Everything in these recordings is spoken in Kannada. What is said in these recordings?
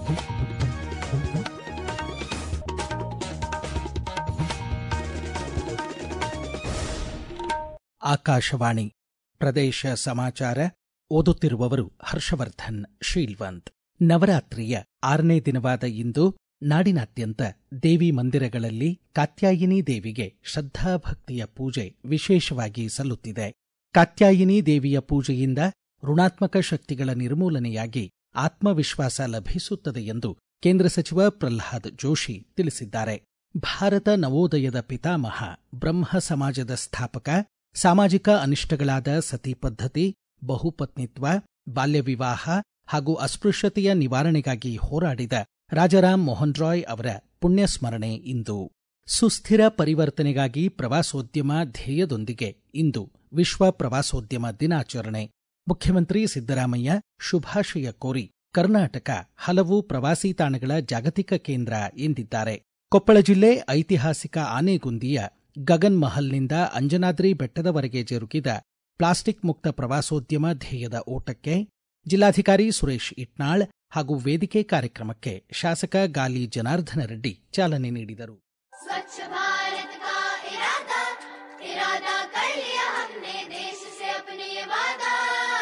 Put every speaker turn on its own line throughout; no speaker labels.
ಆಕಾಶವಾಣಿ ಪ್ರದೇಶ ಸಮಾಚಾರ ಓದುತ್ತಿರುವವರು ಹರ್ಷವರ್ಧನ್ ಶೀಲ್ವಂತ್ ನವರಾತ್ರಿಯ ಆರನೇ ದಿನವಾದ ಇಂದು ನಾಡಿನಾದ್ಯಂತ ದೇವಿ ಮಂದಿರಗಳಲ್ಲಿ ಕಾತ್ಯಾಯಿನಿ ದೇವಿಗೆ ಶ್ರದ್ಧಾಭಕ್ತಿಯ ಪೂಜೆ ವಿಶೇಷವಾಗಿ ಸಲ್ಲುತ್ತಿದೆ ಕಾತ್ಯಾಯಿನಿ ದೇವಿಯ ಪೂಜೆಯಿಂದ ಋಣಾತ್ಮಕ ಶಕ್ತಿಗಳ ನಿರ್ಮೂಲನೆಯಾಗಿ ಆತ್ಮವಿಶ್ವಾಸ ಲಭಿಸುತ್ತದೆ ಎಂದು ಕೇಂದ್ರ ಸಚಿವ ಪ್ರಲ್ಹಾದ್ ಜೋಶಿ ತಿಳಿಸಿದ್ದಾರೆ ಭಾರತ ನವೋದಯದ ಪಿತಾಮಹ ಬ್ರಹ್ಮ ಸಮಾಜದ ಸ್ಥಾಪಕ ಸಾಮಾಜಿಕ ಅನಿಷ್ಟಗಳಾದ ಸತಿ ಪದ್ಧತಿ ಬಹುಪತ್ನಿತ್ವ ಬಾಲ್ಯ ವಿವಾಹ ಹಾಗೂ ಅಸ್ಪೃಶ್ಯತೆಯ ನಿವಾರಣೆಗಾಗಿ ಹೋರಾಡಿದ ರಾಜಾರಾಮ್ ಮೋಹನ್ ರಾಯ್ ಅವರ ಪುಣ್ಯಸ್ಮರಣೆ ಇಂದು ಸುಸ್ಥಿರ ಪರಿವರ್ತನೆಗಾಗಿ ಪ್ರವಾಸೋದ್ಯಮ ಧ್ಯೇಯದೊಂದಿಗೆ ಇಂದು ವಿಶ್ವ ಪ್ರವಾಸೋದ್ಯಮ ದಿನಾಚರಣೆ ಮುಖ್ಯಮಂತ್ರಿ ಸಿದ್ದರಾಮಯ್ಯ ಶುಭಾಶಯ ಕೋರಿ ಕರ್ನಾಟಕ ಹಲವು ಪ್ರವಾಸಿ ತಾಣಗಳ ಜಾಗತಿಕ ಕೇಂದ್ರ ಎಂದಿದ್ದಾರೆ ಕೊಪ್ಪಳ ಜಿಲ್ಲೆ ಐತಿಹಾಸಿಕ ಆನೆಗುಂದಿಯ ಗಗನ್ ಮಹಲ್ನಿಂದ ಅಂಜನಾದ್ರಿ ಬೆಟ್ಟದವರೆಗೆ ಜರುಗಿದ ಪ್ಲಾಸ್ಟಿಕ್ ಮುಕ್ತ ಪ್ರವಾಸೋದ್ಯಮ ಧ್ಯೇಯದ ಓಟಕ್ಕೆ ಜಿಲ್ಲಾಧಿಕಾರಿ ಸುರೇಶ್ ಇಟ್ನಾಳ್ ಹಾಗೂ ವೇದಿಕೆ ಕಾರ್ಯಕ್ರಮಕ್ಕೆ ಶಾಸಕ ಗಾಲಿ ಜನಾರ್ದನ ರೆಡ್ಡಿ ಚಾಲನೆ ನೀಡಿದರು
स्वच्छ भारत का इरादा इरादा कर लिया हमने देश से अपने ये वादा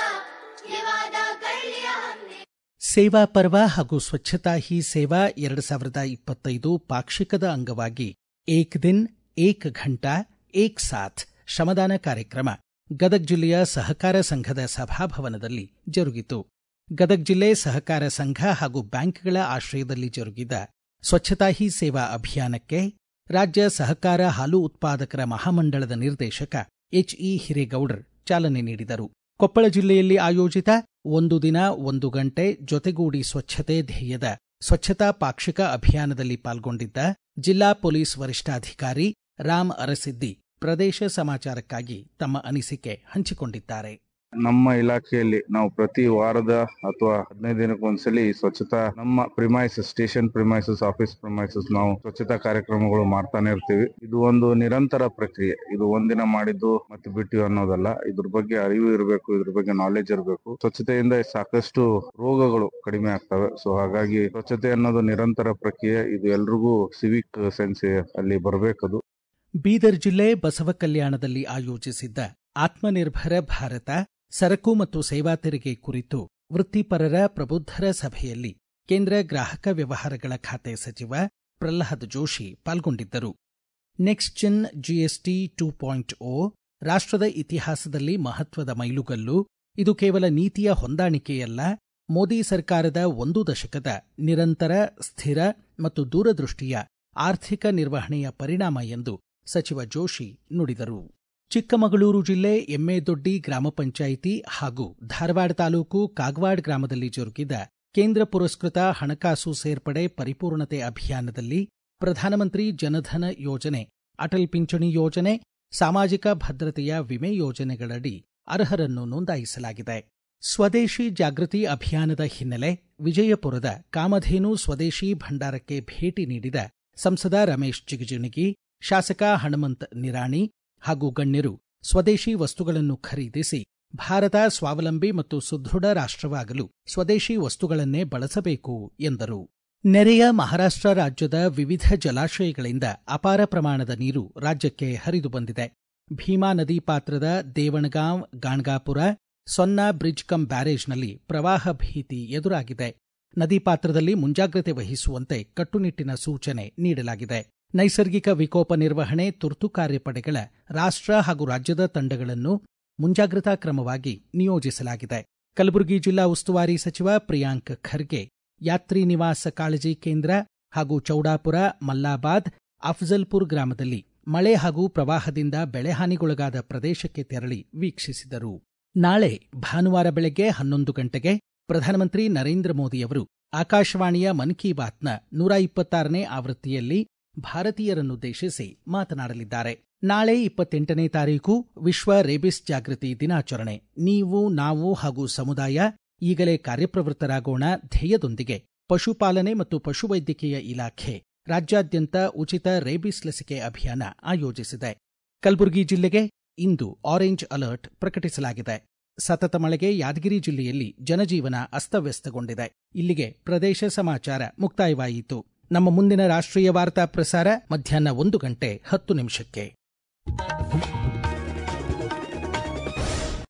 ये वादा कर लिया हमने
ಸೇವಾ ಪರ್ವ ಹಾಗೂ ಸ್ವಚ್ಛತಾ ಹಿ ಸೇವಾ ಎರಡು ಸಾವಿರದ ಇಪ್ಪತ್ತೈದು ಪಾಕ್ಷಿಕದ ಅಂಗವಾಗಿ ಏಕ್ ದಿನ್ ಏಕ್ ಘಂಟಾ ಏಕ್ ಸಾಥ್ ಶ್ರಮದಾನ ಕಾರ್ಯಕ್ರಮ ಗದಗ ಜಿಲ್ಲೆಯ ಸಹಕಾರ ಸಂಘದ ಸಭಾಭವನದಲ್ಲಿ ಜರುಗಿತು ಗದಗ ಜಿಲ್ಲೆ ಸಹಕಾರ ಸಂಘ ಹಾಗೂ ಬ್ಯಾಂಕ್ಗಳ ಆಶ್ರಯದಲ್ಲಿ ಜರುಗಿದ ಸ್ವಚ್ಛತಾ ಹಿ ಸೇವಾ ಅಭಿಯಾನಕ್ಕೆ ರಾಜ್ಯ ಸಹಕಾರ ಹಾಲು ಉತ್ಪಾದಕರ ಮಹಾಮಂಡಳದ ನಿರ್ದೇಶಕ ಎಚ್ಇ ಹಿರೇಗೌಡರ್ ಚಾಲನೆ ನೀಡಿದರು ಕೊಪ್ಪಳ ಜಿಲ್ಲೆಯಲ್ಲಿ ಆಯೋಜಿತ ಒಂದು ದಿನ ಒಂದು ಗಂಟೆ ಜೊತೆಗೂಡಿ ಸ್ವಚ್ಛತೆ ಧ್ಯೇಯದ ಸ್ವಚ್ಛತಾ ಪಾಕ್ಷಿಕ ಅಭಿಯಾನದಲ್ಲಿ ಪಾಲ್ಗೊಂಡಿದ್ದ ಜಿಲ್ಲಾ ಪೊಲೀಸ್ ವರಿಷ್ಠಾಧಿಕಾರಿ ರಾಮ್ ಅರಸಿದ್ದಿ ಪ್ರದೇಶ ಸಮಾಚಾರಕ್ಕಾಗಿ ತಮ್ಮ ಅನಿಸಿಕೆ ಹಂಚಿಕೊಂಡಿದ್ದಾರೆ
ನಮ್ಮ ಇಲಾಖೆಯಲ್ಲಿ ನಾವು ಪ್ರತಿ ವಾರದ ಅಥವಾ ಹದಿನೈದು ದಿನಕ್ಕೊಂದ್ಸಲಿ ಸ್ವಚ್ಛತಾ ನಮ್ಮ premises station premises office premises ನಾವು ಸ್ವಚ್ಛತಾ ಕಾರ್ಯಕ್ರಮಗಳು ಮಾಡ್ತಾನೆ ಇರ್ತೀವಿ ಇದು ಒಂದು ನಿರಂತರ ಪ್ರಕ್ರಿಯೆ ಇದು ಒಂದಿನ ಮಾಡಿದ್ದು ಮತ್ತೆ ಬಿಟ್ಟು ಅನ್ನೋದಲ್ಲ ಇದ್ರ ಬಗ್ಗೆ ಅರಿವು ಇರಬೇಕು ಇದ್ರ ಬಗ್ಗೆ ನಾಲೆಜ್ ಇರಬೇಕು ಸ್ವಚ್ಛತೆಯಿಂದ ಸಾಕಷ್ಟು ರೋಗಗಳು ಕಡಿಮೆ ಆಗ್ತವೆ ಸೊ ಹಾಗಾಗಿ ಸ್ವಚ್ಛತೆ ಅನ್ನೋದು ನಿರಂತರ ಪ್ರಕ್ರಿಯೆ ಇದು ಎಲ್ರಿಗೂ ಸಿವಿಕ್ ಸೆನ್ಸ್ ಅಲ್ಲಿ ಬರ್ಬೇಕದು
ಬೀದರ್ ಜಿಲ್ಲೆ ಬಸವ ಕಲ್ಯಾಣದಲ್ಲಿ ಆಯೋಜಿಸಿದ್ದ ಆತ್ಮನಿರ್ಭರ ಭಾರತ ಸರಕು ಮತ್ತು ಸೇವಾ ತೆರಿಗೆ ಕುರಿತು ವೃತ್ತಿಪರರ ಪ್ರಬುದ್ಧರ ಸಭೆಯಲ್ಲಿ ಕೇಂದ್ರ ಗ್ರಾಹಕ ವ್ಯವಹಾರಗಳ ಖಾತೆ ಸಚಿವ ಪ್ರಲ್ಹಾದ್ ಜೋಶಿ ಪಾಲ್ಗೊಂಡಿದ್ದರು next gen GST two point O ರಾಷ್ಟ್ರದ ಇತಿಹಾಸದಲ್ಲಿ ಮಹತ್ವದ ಮೈಲುಗಲ್ಲು ಇದು ಕೇವಲ ನೀತಿಯ ಹೊಂದಾಣಿಕೆಯಲ್ಲ ಮೋದಿ ಸರ್ಕಾರದ ಒಂದು ದಶಕದ ನಿರಂತರ ಸ್ಥಿರ ಮತ್ತು ದೂರದೃಷ್ಟಿಯ ಆರ್ಥಿಕ ನಿರ್ವಹಣೆಯ ಪರಿಣಾಮ ಎಂದು ಸಚಿವ ಜೋಶಿ ನುಡಿದರು ಚಿಕ್ಕಮಗಳೂರು ಜಿಲ್ಲೆ ಎಮ್ಮೆದೊಡ್ಡಿ ಗ್ರಾಮ ಪಂಚಾಯಿತಿ ಹಾಗೂ ಧಾರವಾಡ ತಾಲೂಕು ಕಾಗವಾಡ್ ಗ್ರಾಮದಲ್ಲಿ ಜರುಗಿದ ಕೇಂದ್ರ ಪುರಸ್ಕೃತ ಹಣಕಾಸು ಸೇರ್ಪಡೆ ಪರಿಪೂರ್ಣತೆ ಅಭಿಯಾನದಲ್ಲಿ ಪ್ರಧಾನಮಂತ್ರಿ ಜನಧನ ಯೋಜನೆ ಅಟಲ್ ಪಿಂಚಣಿ ಯೋಜನೆ ಸಾಮಾಜಿಕ ಭದ್ರತೆಯ ವಿಮೆ ಯೋಜನೆಗಳಡಿ ಅರ್ಹರನ್ನು ನೋಂದಾಯಿಸಲಾಗಿದೆ ಸ್ವದೇಶಿ ಜಾಗೃತಿ ಅಭಿಯಾನದ ಹಿನ್ನೆಲೆ ವಿಜಯಪುರದ ಕಾಮಧೇನು ಸ್ವದೇಶಿ ಭಂಡಾರಕ್ಕೆ ಭೇಟಿ ನೀಡಿದ ಸಂಸದ ರಮೇಶ್ ಜಿಗಜಿಣಗಿ ಶಾಸಕ ಹನುಮಂತ್ ನಿರಾಣಿ ಹಾಗೂ ಗಣ್ಯರು ಸ್ವದೇಶಿ ವಸ್ತುಗಳನ್ನು ಖರೀದಿಸಿ ಭಾರತ ಸ್ವಾವಲಂಬಿ ಮತ್ತು ಸುದೃಢ ರಾಷ್ಟ್ರವಾಗಲು ಸ್ವದೇಶಿ ವಸ್ತುಗಳನ್ನೇ ಬಳಸಬೇಕು ಎಂದರು ನೆರೆಯ ಮಹಾರಾಷ್ಟ್ರ ರಾಜ್ಯದ ವಿವಿಧ ಜಲಾಶಯಗಳಿಂದ ಅಪಾರ ಪ್ರಮಾಣದ ನೀರು ರಾಜ್ಯಕ್ಕೆ ಹರಿದು ಬಂದಿದೆ ಭೀಮಾ ನದಿ ಪಾತ್ರದ ದೇವಣಗಾಂವ್ ಗಾಣ್ಗಾಪುರ ಸೊನ್ನಾ ಬ್ರಿಡ್ಜ್ ಕಂ ಬ್ಯಾರೇಜ್ನಲ್ಲಿ ಪ್ರವಾಹ ಭೀತಿ ಎದುರಾಗಿದೆ ನದಿ ಪಾತ್ರದಲ್ಲಿ ಮುಂಜಾಗ್ರತೆ ವಹಿಸುವಂತೆ ಕಟ್ಟುನಿಟ್ಟಿನ ಸೂಚನೆ ನೀಡಲಾಗಿದೆ ನೈಸರ್ಗಿಕ ವಿಕೋಪ ನಿರ್ವಹಣೆ ತುರ್ತು ಕಾರ್ಯಪಡೆಗಳ ರಾಷ್ಟ್ರ ಹಾಗೂ ರಾಜ್ಯದ ತಂಡಗಳನ್ನು ಮುಂಜಾಗ್ರತಾ ಕ್ರಮವಾಗಿ ನಿಯೋಜಿಸಲಾಗಿದೆ ಕಲಬುರಗಿ ಜಿಲ್ಲಾ ಉಸ್ತುವಾರಿ ಸಚಿವ ಪ್ರಿಯಾಂಕ್ ಖರ್ಗೆ ಯಾತ್ರಿ ನಿವಾಸ ಕಾಳಜಿ ಕೇಂದ್ರ ಹಾಗೂ ಚೌಡಾಪುರ ಮಲ್ಲಾಬಾದ್ ಅಫ್ಜಲ್ಪುರ್ ಗ್ರಾಮದಲ್ಲಿ ಮಳೆ ಹಾಗೂ ಪ್ರವಾಹದಿಂದ ಬೆಳೆ ಹಾನಿಗೊಳಗಾದ ಪ್ರದೇಶಕ್ಕೆ ತೆರಳಿ ವೀಕ್ಷಿಸಿದರು ನಾಳೆ ಭಾನುವಾರ ಬೆಳಗ್ಗೆ ಹನ್ನೊಂದು ಗಂಟೆಗೆ ಪ್ರಧಾನಮಂತ್ರಿ ನರೇಂದ್ರ ಮೋದಿಯವರು ಆಕಾಶವಾಣಿಯ ಮನ್ ಕಿ ಬಾತ್ನ ನೂರ ಇಪ್ಪತ್ತಾರನೇ ಆವೃತ್ತಿಯಲ್ಲಿ ಭಾರತೀಯರನ್ನುದ್ದೇಶಿಸಿ ಮಾತನಾಡಲಿದ್ದಾರೆ ನಾಳೆ ಇಪ್ಪತ್ತೆಂಟನೇ ತಾರೀಕು ವಿಶ್ವ ರೇಬಿಸ್ ಜಾಗೃತಿ ದಿನಾಚರಣೆ ನೀವು ನಾವು ಹಾಗೂ ಸಮುದಾಯ ಈಗಲೇ ಕಾರ್ಯಪ್ರವೃತ್ತರಾಗೋಣ ಧ್ಯೇಯದೊಂದಿಗೆ ಪಶುಪಾಲನೆ ಮತ್ತು ಪಶುವೈದ್ಯಕೀಯ ಇಲಾಖೆ ರಾಜ್ಯಾದ್ಯಂತ ಉಚಿತ ರೇಬಿಸ್ ಲಸಿಕೆ ಅಭಿಯಾನ ಆಯೋಜಿಸಿದೆ ಕಲಬುರಗಿ ಜಿಲ್ಲೆಗೆ ಇಂದು ಆರೆಂಜ್ ಅಲರ್ಟ್ ಪ್ರಕಟಿಸಲಾಗಿದೆ ಸತತ ಮಳೆಗೆ ಯಾದಗಿರಿ ಜಿಲ್ಲೆಯಲ್ಲಿ ಜನಜೀವನ ಅಸ್ತವ್ಯಸ್ತಗೊಂಡಿದೆ ಇಲ್ಲಿಗೆ ಪ್ರದೇಶ ಸಮಾಚಾರ ಮುಕ್ತಾಯವಾಯಿತು ನಮ್ಮ ಮುಂದಿನ ರಾಷ್ಟ್ರೀಯ ವಾರ್ತಾ ಪ್ರಸಾರ ಮಧ್ಯಾಹ್ನ ಒಂದು ಗಂಟೆ ಹತ್ತು ನಿಮಿಷಕ್ಕೆ